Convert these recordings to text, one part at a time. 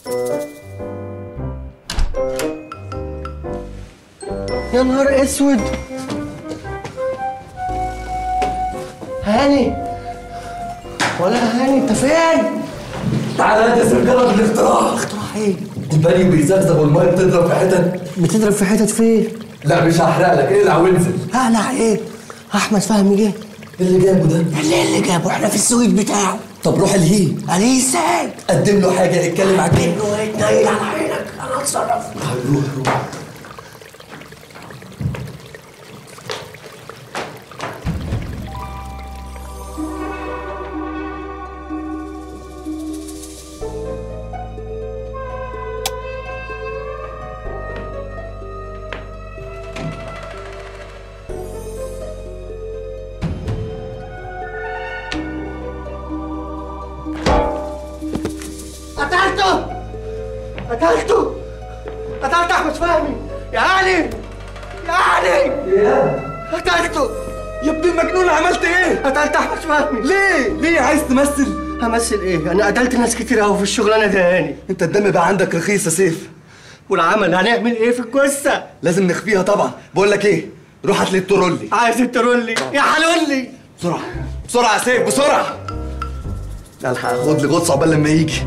يا نهار اسود هاني ولا هاني انت فين؟ تعالى انت سجلة بالاختراع اختراع ايه؟ البني بيزغزغ والميه بتضرب في حتت بتضرب في حتت فين؟ لا مش هحرق لك اقلع وانزل اقلع ايه؟ احمد فهمي جه اللي جابه ده اللي اللي جابه احنا في السويت بتاعه طب روح الهيه عليه ازاي؟ قدم له حاجه اتكلم على قدم له ايه تنيل على عينك انا اتصرف روح روح قتلته قتلته قتلت احمد فهمي يا علي يا علي قتلته يا ابن المجنون عملت ايه؟ قتلت احمد فهمي ليه؟ ليه عايز تمثل؟ همثل ايه؟ انا قتلت ناس كتير قوي في الشغلانه دي يا هاني انت الدم بقى عندك رخيص يا سيف والعمل هنعمل ايه في القصه؟ لازم نخفيها طبعا بقول لك ايه؟ روح هات لي الترولي عايز الترولي يا حلولي بسرعه بسرعه يا سيف بسرعه لا الحق خد لي غطس عقبال لما يجي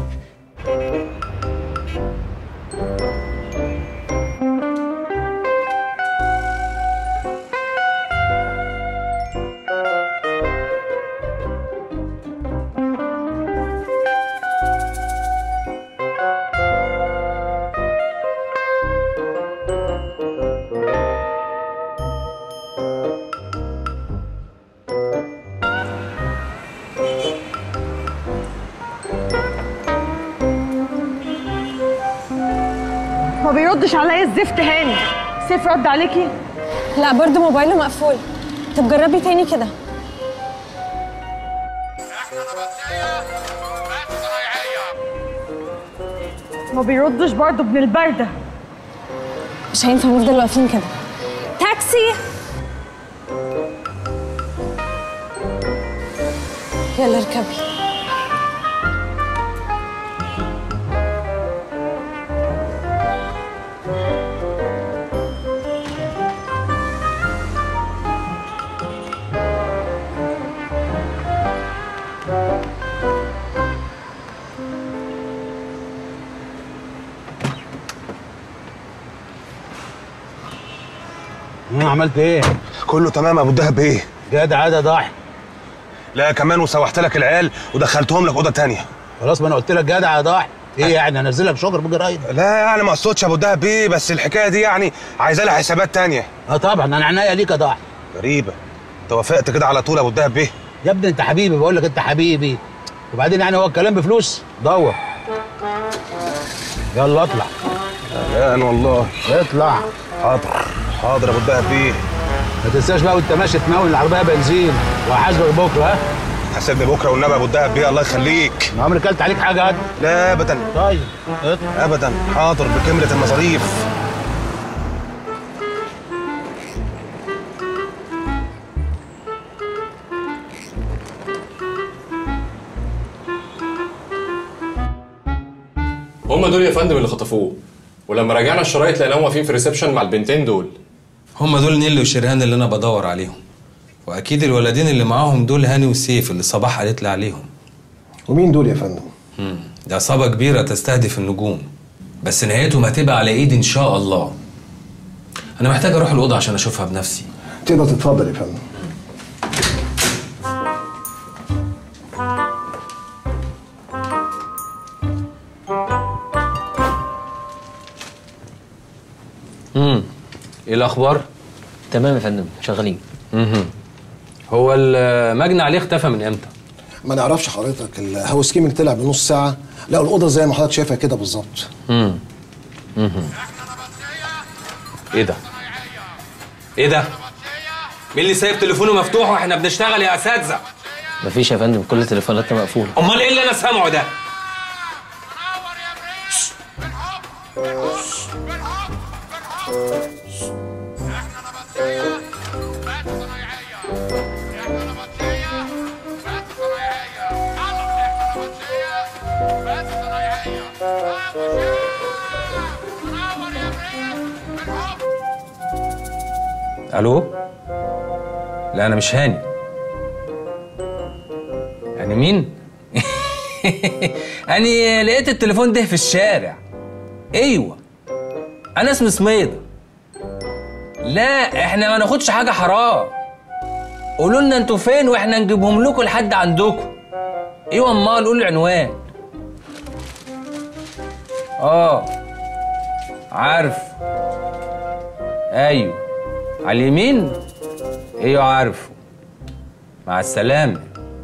ما بيردش عليا الزفت هاني سيف رد عليكي لا برضه موبايله مقفول طب جربي تاني كده ما بيردش برضه ابن البرده مش هينفع نفضل واقفين كده تاكسي يلا اركبي مم، عملت ايه؟ كله تمام يا ابو الدهب ايه جدع ده ضاحي لا كمان وسوحت لك العيال ودخلتهم لك اوضه تانية خلاص ما انا قلت لك جدع يا ضاحي ايه يعني انزلك شجر بجرايد لا يعني ما اقصدش يا ابو الدهب ايه بس الحكايه دي يعني عايزه لها حسابات تانية اه طبعا انا عناية ليك يا ضاحي غريبه انت وافقت كده على طول يا ابو الدهب ايه يا ابني انت حبيبي بقول لك انت حبيبي وبعدين يعني هو الكلام بفلوس دور يلا اطلع يعني والله اطلع حاضر حاضر يا ابو الدهب ايه ما تنساش بقى وانت ماشي تناول العربيه بنزين وهحاسبك بكره ها حاسبني بكره والنبي يا ابو الدهب ايه الله يخليك انا عمري كلت عليك حاجه هاد لا ابدا طيب اطلع ابدا حاضر بكامله المصاريف هم دول يا فندم اللي خطفوه ولما راجعنا الشرايط لقيناهم واقفين في الريسبشن مع البنتين دول هم دول نيلي وشرهان اللي انا بدور عليهم واكيد الولدين اللي معاهم دول هاني وسيف اللي صباح قالت لي عليهم ومين دول يا فندم؟ مم. دي عصابه كبيره تستهدف النجوم بس نهايتهم هتبقى على ايدي ان شاء الله انا محتاج اروح الاوضه عشان اشوفها بنفسي تقدر تتفضل يا فندم امم ايه الاخبار تمام يا فندم شغالين امم هو المجني عليه اختفى من امتى ما نعرفش حضرتك الهاوس كيمنج طلع بنص ساعه لقوا الاوضه زي ما حضرتك شايفها كده بالظبط امم امم ايه ده ايه ده مين اللي سايب تليفونه مفتوح واحنا بنشتغل يا اساتذه مفيش يا فندم كل تليفوناتنا مقفوله امال ايه اللي انا سامعه ده بس الو لا انا مش هاني يعني مين يعني لقيت التليفون ده في الشارع ايوه انا اسمي سميدة لا احنا ما ناخدش حاجه حرام قولوا لنا انتوا فين واحنا نجيبهم لكم لحد عندكم ايوه امال قولوا العنوان اه عارف ايوه على اليمين ايوه عارفه مع السلامه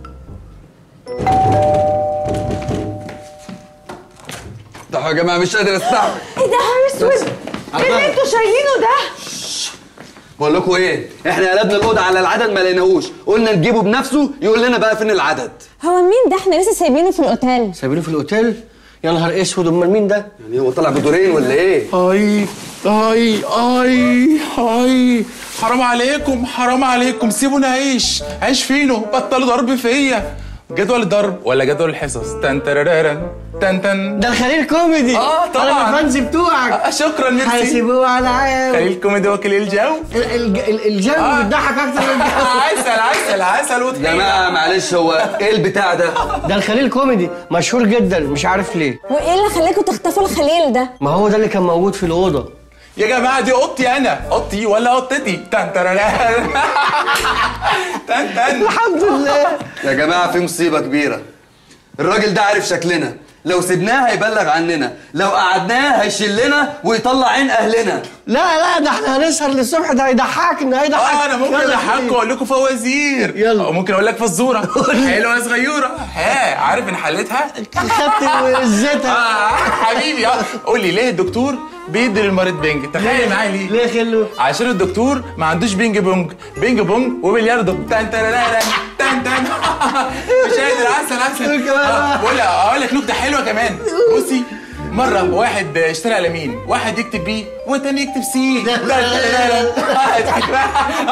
ده يا جماعه مش قادر استحمل ايه ده يا اسود ايه اللي انتوا شايلينه ده بقول لكم ايه احنا قلبنا الاوضه على العدد ما لقيناهوش قلنا نجيبه بنفسه يقول لنا بقى فين العدد هو مين ده احنا لسه سايبينه في الاوتيل سايبينه في الاوتيل يا نهار اسود امال مين ده يعني هو طلع بدورين ولا ايه اي اي اي اي حرام عليكم حرام عليكم سيبوني اعيش عيش فينه بطلوا ضرب فيا جدول الضرب ولا جدول الحصص تن ترارارن تن تن ده الخليل كوميدي اه طبعا انا الفانز بتوعك آه شكرا ميرسي هيسيبوه على عام خليل كوميدي وكيل الجو ال- ال- ال- الجو آه. بيضحك اكتر من الجو عسل عسل عسل يا وطحينة جماعه معلش هو ايه البتاع ده ده الخليل كوميدي مشهور جدا مش عارف ليه وايه اللي خلاكوا تختفوا الخليل ده ما هو ده اللي كان موجود في الاوضه يا جماعه دي اوضتي انا اوضتي ولا اوضتي تن ترارارن تن تن الحمد لله يا جماعه في مصيبه كبيره الراجل ده عارف شكلنا لو سيبناه هيبلغ عننا لو قعدناه هيشلنا ويطلع عين اهلنا لا لا ده احنا هنسهر للصبح ده هيضحكنا هيضحك اه انا ممكن يلا اضحككم واقول لكم فوازير يلا. او ممكن اقول لك فزوره حلوه صغيره ها عارف ان حلتها خدت وزتها آه حبيبي اه قول لي ليه الدكتور بيدي للمريض بنج تخيل معايا ليه ليه خلو عشان الدكتور ما عندوش بينج بونج بينج بونج وبلياردو تن تن تن تن مش قادر عسل عسل كمان. آه، بقول اقول لك نكته حلوه كمان بصي مرة واحد اشترى قلمين واحد يكتب بي والتاني يكتب سي لا لا لا لا اضحك بقى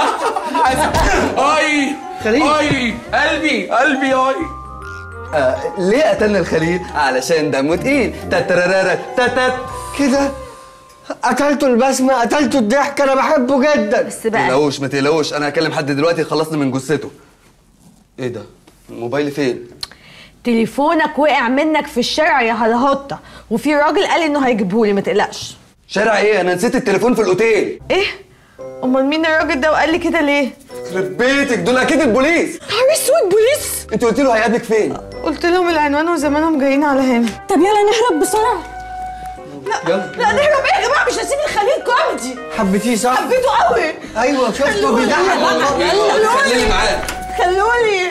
اي خليل. اي قلبي قلبي اي آه ليه قتلنا الخليل علشان دمه تقيل تترارارا تتت كده قتلته البسمه قتلته الضحك انا بحبه جدا بس ما بقى تقلقوش ما تقلقوش انا هكلم حد دلوقتي يخلصني من جثته ايه ده الموبايل فين تليفونك وقع منك في الشارع يا هلهطه وفي راجل قال انه هيجيبهولي ما تقلقش شارع ايه انا نسيت التليفون في الاوتيل ايه امال مين الراجل ده وقال لي كده ليه يخرب بيتك دول اكيد البوليس نهار اسود بوليس انت قلت له هيقابلك فين قلت لهم العنوان وزمانهم جايين على هنا طب يلا نهرب بسرعه لا لا نهرب ايه يا جماعه مش هسيب الخليل كوميدي حبيتيه صح حبيته قوي ايوه شفته بيضحك والله خليني معاه خلوني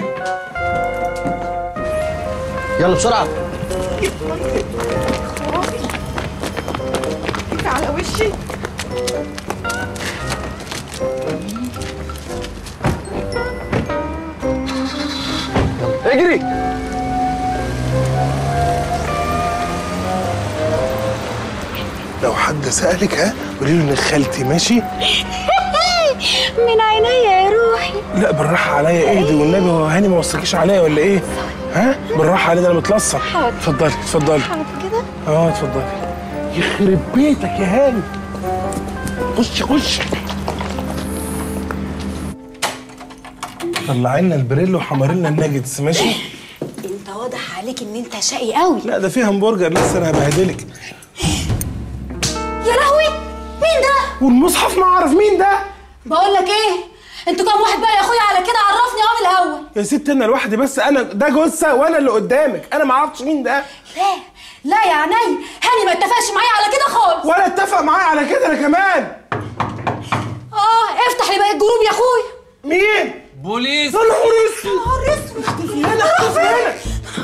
يلا بسرعه على وشي اجري لو حد سألك ها قولي له ان خالتي ماشي من عينيا يا روحي لا بالراحة عليا ايه دي والنبي هو هاني ما وصلكيش عليا ولا ايه؟ ها؟ بالراحة عليا ده انا متلصق حاضر. اتفضلي اتفضلي كده اه اتفضلي يخرب بيتك يا هاني خش خش طلعي لنا البريل وحمر لنا الناجتس ماشي؟ انت واضح عليك ان انت شقي قوي لا ده فيه همبرجر لسه انا هبهدلك يا لهوي مين ده والمصحف ما اعرف مين ده بقول لك ايه انتوا كام واحد بقى يا اخويا على كده عرفني اه من الاول يا ست انا لوحدي بس انا ده جثه وانا اللي قدامك انا ما اعرفش مين ده لا لا يا عيني هاني ما اتفقش معايا على كده خالص ولا اتفق معايا على كده انا كمان اه افتح لي بقى الجروب يا اخويا مين؟ بوليس يا نهار اسود نهار اسود هنا اختفي هنا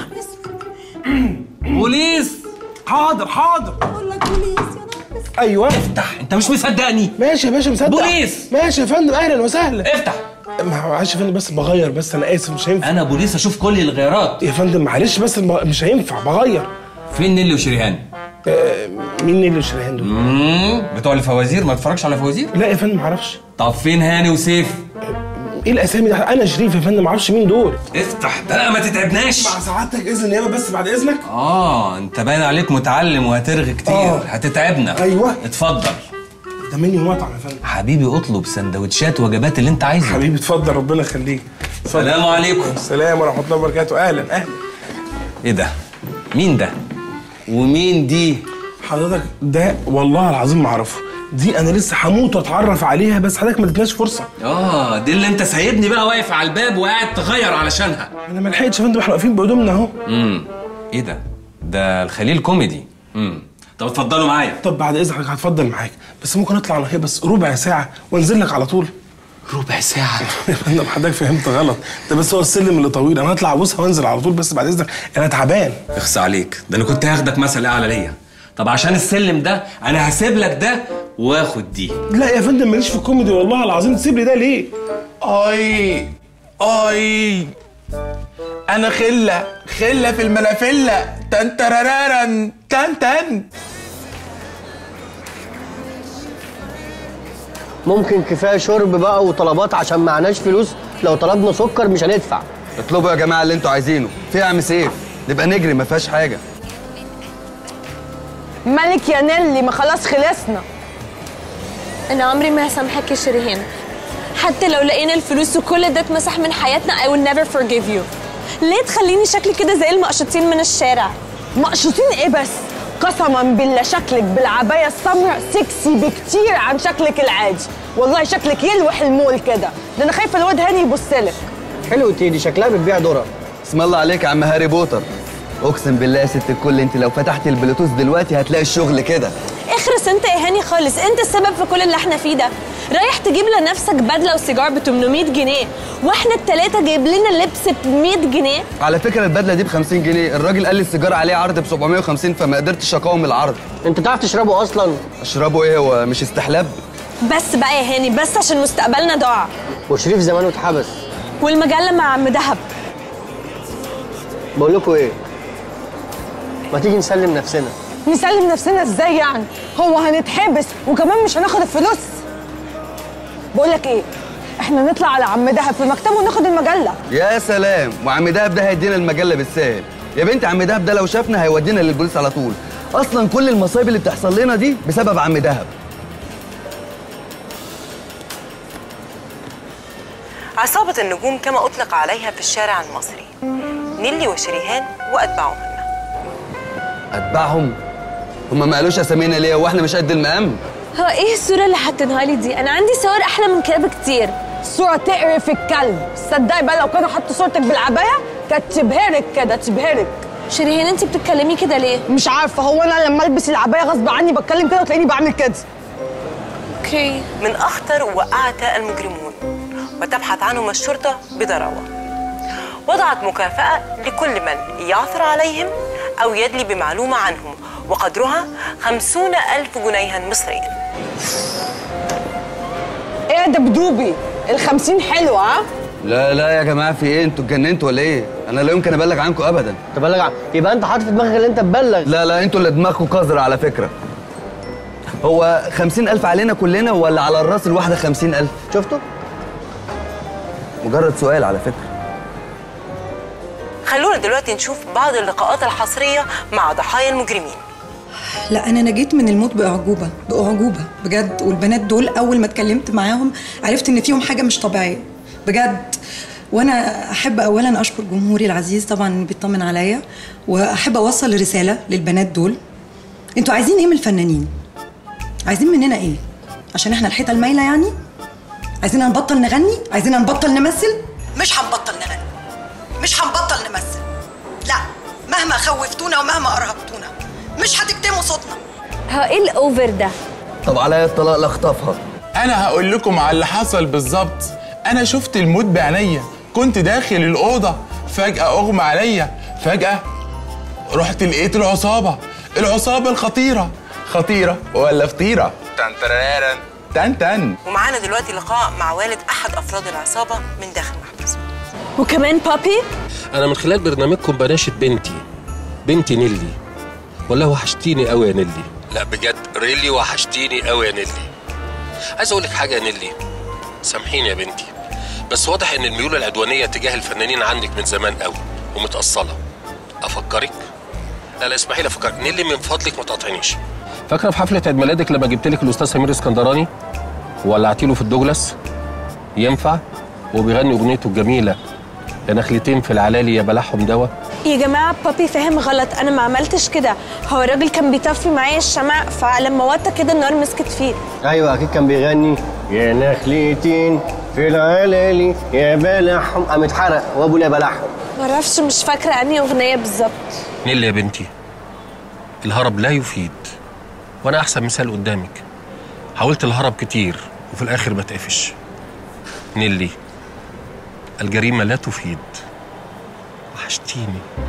بوليس حاضر حاضر بقول لك بوليس يا نهار اسود ايوه افتح انت مش مصدقني ماشي يا باشا مصدق بوليس. ماشي يا فندم اهلا وسهلا افتح معلش يا فندم بس بغير بس انا اسف مش هينفع انا بوليس اشوف كل الغيارات يا فندم معلش بس الم- مش هينفع بغير فين نيلي وشريهان آه، مين اللي شريهان دول؟ امم بتوع الفوازير ما تتفرجش على فوازير لا يا فندم معرفش طب فين هاني وسيف ايه الاسامي ده انا شريف يا فندم معرفش مين دول افتح ده ما تتعبناش مع سعادتك اذن نيابه بس بعد اذنك اه انت باين عليك متعلم وهترغي كتير آه. هتتعبنا أيوة. اتفضل ده منيو مطعم يا فندم حبيبي اطلب سندوتشات وجبات اللي انت عايزه حبيبي اتفضل ربنا يخليك اتفضل. السلام عليكم السلام ورحمه الله وبركاته اهلا اهلا ايه ده مين ده ومين دي حضرتك ده والله العظيم ما اعرفه دي انا لسه هموت واتعرف عليها بس حضرتك ما ادتناش فرصه اه دي اللي انت سايبني بقى واقف على الباب وقاعد تغير علشانها انا ما لحقتش يا فندم احنا واقفين بهدومنا اهو امم ايه ده ده الخليل كوميدي امم طب اتفضلوا معايا طب بعد اذنك هتفضل معاك بس ممكن اطلع انا هي بس ربع ساعه وانزل لك على طول ربع ساعه يا فندم حضرتك فهمت غلط ده بس هو السلم اللي طويل انا هطلع ابوسها وانزل على طول بس بعد اذنك انا تعبان اخس عليك ده انا كنت هاخدك مثل اعلى ليا طب عشان السلم ده انا هسيب لك ده واخد دي لا يا فندم ماليش في الكوميدي والله العظيم تسيب لي ده ليه اي اي انا خله خله في الملافله تن ترارارن تن تن ممكن كفايه شرب بقى وطلبات عشان معناش فلوس لو طلبنا سكر مش هندفع اطلبوا يا جماعه اللي انتوا عايزينه فيها عم سيف نبقى نجري ما فيهاش حاجه مالك يا نيلي ما خلاص خلصنا انا عمري ما هسامحك يا شريهان حتى لو لقينا الفلوس وكل ده اتمسح من حياتنا I will never forgive you ليه تخليني شكلي كده زي المقشطين من الشارع مقشوطين ايه بس قسما بالله شكلك بالعبايه السمراء سكسي بكتير عن شكلك العادي والله شكلك يلوح المول كده ده انا خايفه الواد هاني يبصلك حلو تيدي شكلها بتبيع ذره اسم الله عليك يا عم هاري بوتر اقسم بالله يا ست الكل انت لو فتحت البلوتوث دلوقتي هتلاقي الشغل كده اخرس انت يا هاني خالص انت السبب في كل اللي احنا فيه ده رايح تجيب لنفسك بدله وسيجار ب 800 جنيه واحنا التلاته جايب لنا لبس ب 100 جنيه على فكره البدله دي ب 50 جنيه الراجل قال لي السيجاره عليه عرض ب 750 فما قدرتش اقاوم العرض انت تعرف تشربه اصلا اشربه ايه هو مش استحلاب بس بقى يا هاني بس عشان مستقبلنا ضاع وشريف زمانه اتحبس والمجله مع عم دهب بقول لكم ايه ما تيجي نسلم نفسنا نسلم نفسنا ازاي يعني هو هنتحبس وكمان مش هناخد الفلوس بقول لك ايه احنا نطلع على عم دهب في مكتبه وناخد المجله يا سلام وعم دهب ده هيدينا المجله بالسهل يا بنتي عم دهب ده لو شافنا هيودينا للبوليس على طول اصلا كل المصايب اللي بتحصل لنا دي بسبب عم دهب عصابة النجوم كما أطلق عليها في الشارع المصري نيلي وشريهان وأتباعهن اتبعهم هما ما قالوش اسامينا ليه واحنا مش قد المقام هو ايه الصوره اللي حاطينها لي دي انا عندي صور احلى من كده بكتير صورة تقرف الكلب صدقي بقى لو كانوا حطوا صورتك بالعباية كانت تبهرك كده تبهرك شيرين انت بتتكلمي كده ليه مش عارفة هو انا لما البس العباية غصب عني بتكلم كده وتلاقيني بعمل كده اوكي من أخطر وقعة المجرمون وتبحث عنهم الشرطة بضراوة وضعت مكافأة لكل من يعثر عليهم أو يدلي بمعلومة عنهم وقدرها خمسون ألف جنيها مصريا ايه يا دبدوبي الخمسين حلوة ها لا لا يا جماعه في ايه انتوا اتجننتوا ولا ايه انا لا يمكن ابلغ عنكم ابدا تبلغ عن... يبقى انت حاطط في دماغك اللي انت تبلغ لا لا انتوا اللي دماغكم قذرة على فكره هو خمسين ألف علينا كلنا ولا على الراس الواحدة خمسين ألف شفتوا مجرد سؤال على فكرة خلونا دلوقتي نشوف بعض اللقاءات الحصرية مع ضحايا المجرمين لا انا نجيت من الموت باعجوبه باعجوبه بجد والبنات دول اول ما اتكلمت معاهم عرفت ان فيهم حاجه مش طبيعيه بجد وانا احب اولا اشكر جمهوري العزيز طبعا اللي بيطمن عليا واحب اوصل رساله للبنات دول انتوا عايزين ايه من الفنانين عايزين مننا ايه عشان احنا الحيطه المايله يعني عايزيننا نبطل نغني عايزيننا نبطل نمثل مش هنبطل نغني مش هنبطل نمثل لا مهما خوفتونا ومهما ارهبتونا مش هتكتموا صوتنا هو ايه الاوفر ده طب عليا الطلاق لاخطفها انا هقول لكم على اللي حصل بالظبط انا شفت الموت بعينيا كنت داخل الاوضه فجاه اغمى عليا فجاه رحت لقيت العصابه العصابه الخطيره خطيره ولا فطيره تن ترارن تن تن ومعانا دلوقتي لقاء مع والد أحد أفراد العصابة من داخل محبسه وكمان بابي انا من خلال برنامجكم بناشد بنتي بنتي نيلي والله وحشتيني قوي يا نيلي لا بجد ريلي وحشتيني قوي يا نيلي عايز اقول لك حاجه يا نيلي سامحيني يا بنتي بس واضح ان الميول العدوانيه تجاه الفنانين عندك من زمان قوي ومتاصله افكرك لا لا اسمحي لي افكرك نيلي من فضلك ما تقاطعنيش فاكره في حفله عيد ميلادك لما جبت لك الاستاذ سمير اسكندراني وولعتي له في الدوجلاس ينفع وبيغني اغنيته الجميله يا نخلتين في العلالي يا بلعهم دوا يا جماعه بابي فاهم غلط انا ما عملتش كده هو الراجل كان بيطفي معايا الشمع فلما وطى كده النار مسكت فيه ايوه اكيد كان بيغني يا نخلتين في العلالي يا بلحهم قام اتحرق وابو يا بلحهم معرفش مش فاكره انهي اغنيه بالظبط نيلي يا بنتي الهرب لا يفيد وانا احسن مثال قدامك حاولت الهرب كتير وفي الاخر بتقفش نيلي الجريمه لا تفيد وحشتيني